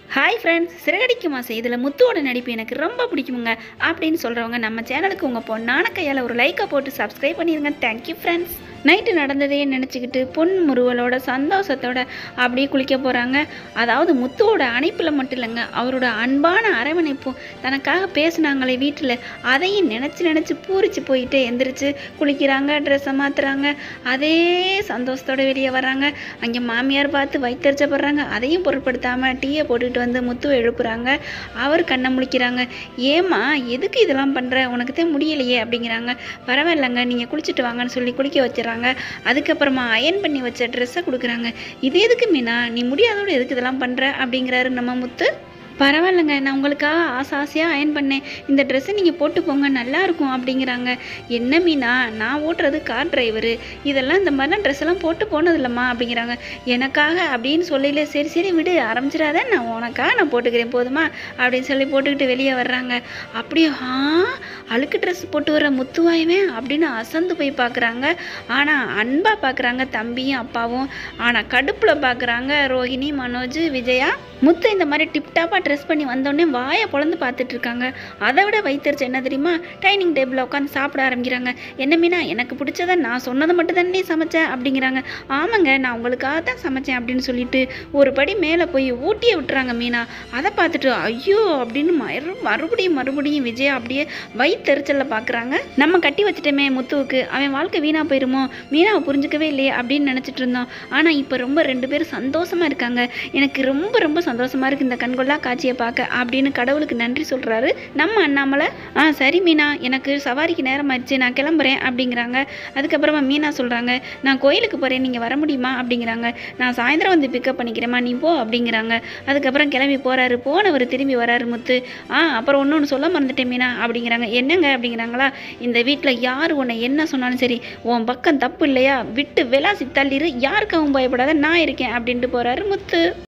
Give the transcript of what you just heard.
hi friends சிறகடிக்கு மாசம் இதில் முத்துவோட நடிப்பு எனக்கு ரொம்ப பிடிக்குமுங்க அப்படின்னு சொல்கிறவங்க நம்ம சேனலுக்கு உங்கள் பொண்ணான கையால் ஒரு லைக்கை போட்டு சப்ஸ்கிரைப் பண்ணிடுங்க தேங்க்யூ ஃப்ரெண்ட்ஸ் நைட்டு நடந்ததே நினச்சிக்கிட்டு பொன் முறுவலோட சந்தோஷத்தோட அப்படியே குளிக்க போகிறாங்க அதாவது முத்துவோட அணைப்பில் மட்டும் இல்லைங்க அவரோட அன்பான அரவணைப்பும் தனக்காக பேசுனாங்களே வீட்டில் அதையும் நினச்சி நினச்சி பூரிச்சு போயிட்டு எந்திரிச்சு குளிக்கிறாங்க ட்ரெஸ்ஸை மாற்றுறாங்க அதே சந்தோஷத்தோட வெளியே வர்றாங்க அங்கே மாமியார் பார்த்து வைத்தறிச்சப்படுறாங்க அதையும் பொருட்படுத்தாமல் டீயை போட்டுக்கிட்டு வந்து முத்துவை எழுப்புறாங்க அவர் கண்ணை முழிக்கிறாங்க ஏம்மா எதுக்கு இதெல்லாம் பண்ணுற உனக்கு தான் முடியலையே அப்படிங்கிறாங்க பரவாயில்லைங்க நீங்கள் குளிச்சுட்டு வாங்கன்னு சொல்லி குளிக்க வச்சிடறாங்க அதுக்கப்புறமா அயன் பண்ணி வச்ச ட்ரெஸ்ஸை கொடுக்குறாங்க இது எதுக்கு மீனா நீ முடியாதோட எதுக்கு இதெல்லாம் பண்ணுற அப்படிங்கிறாரு நம்ம முத்து பரவாயில்லைங்க நான் உங்களுக்காக ஆசை ஆசையாக அயன் பண்ணேன் இந்த ட்ரெஸ்ஸை நீங்கள் போட்டு போங்க நல்லா இருக்கும் அப்படிங்கிறாங்க என்ன மீனா நான் ஓட்டுறது கார் டிரைவரு இதெல்லாம் இந்த மாதிரிலாம் ட்ரெஸ் எல்லாம் போட்டு போனது இல்லைம்மா அப்படிங்கிறாங்க எனக்காக அப்படின்னு சொல்லல சரி சரி விடு ஆரம்பிச்சிடாத நான் உனக்காக நான் போட்டுக்கிறேன் போதுமா அப்படின்னு சொல்லி போட்டுக்கிட்டு வெளியே வர்றாங்க அப்படியே ஆ அழுக்கு ட்ரெஸ் போட்டு வர முத்துவாயுமே அப்படின்னு அசந்து போய் பார்க்குறாங்க ஆனால் அன்பாக பார்க்குறாங்க தம்பியும் அப்பாவும் ஆனால் கடுப்பில் பார்க்குறாங்க ரோஹிணி மனோஜ் விஜயா முத்து இந்த மாதிரி டிப்டாப்பாக ட்ரெஸ் பண்ணி வந்தோடனே வாயை பொழந்து பார்த்துட்டு இருக்காங்க அதை விட வைத்தறிச்சு என்ன தெரியுமா டைனிங் டேபிளில் உட்காந்து சாப்பிட ஆரம்பிக்கிறாங்க என்ன மீனா எனக்கு பிடிச்சதை நான் சொன்னதை மட்டும் தானே சமைச்சேன் அப்படிங்கிறாங்க ஆமாங்க நான் உங்களுக்காக தான் சமைச்சேன் அப்படின்னு சொல்லிட்டு ஒரு படி மேலே போய் ஊட்டியை விட்டுறாங்க மீனா அதை பார்த்துட்டு ஐயோ அப்படின்னு மறு மறுபடியும் மறுபடியும் விஜயா அப்படியே வயிற்றுச்சலில் பார்க்குறாங்க நம்ம கட்டி வச்சுட்டோமே முத்துவுக்கு அவன் வாழ்க்கை வீணாக போயிருமோ மீனாவை புரிஞ்சுக்கவே இல்லையே அப்படின்னு நினச்சிட்டு இருந்தோம் ஆனால் இப்போ ரொம்ப ரெண்டு பேரும் சந்தோஷமாக இருக்காங்க எனக்கு ரொம்ப ரொம்ப சந்தோஷமாக இருக்குது இந்த கண்கொள்ளா காட்சியை பார்க்க அப்படின்னு கடவுளுக்கு நன்றி சொல்கிறாரு நம்ம அண்ணாமலை ஆ சரி மீனா எனக்கு சவாரிக்கு நேரம் ஆயிடுச்சு நான் கிளம்புறேன் அப்படிங்கிறாங்க அதுக்கப்புறமா மீனா சொல்கிறாங்க நான் கோயிலுக்கு போகிறேன் நீங்கள் வர முடியுமா அப்படிங்கிறாங்க நான் சாயந்தரம் வந்து பிக்கப் பண்ணிக்கிறேம்மா நீ போ அப்படிங்கிறாங்க அதுக்கப்புறம் கிளம்பி போகிறாரு போனவர் திரும்பி வராரு முத்து ஆ அப்புறம் ஒன்று ஒன்று சொல்ல மறந்துட்டேன் மீனா அப்படிங்கிறாங்க என்னங்க அப்படிங்கிறாங்களா இந்த வீட்டில் யார் உன்னை என்ன சொன்னாலும் சரி உன் பக்கம் தப்பு இல்லையா விட்டு விளாசி தள்ளிரு யாருக்காகவும் பயப்படாத நான் இருக்கேன் அப்படின்ட்டு போகிறாரு முத்து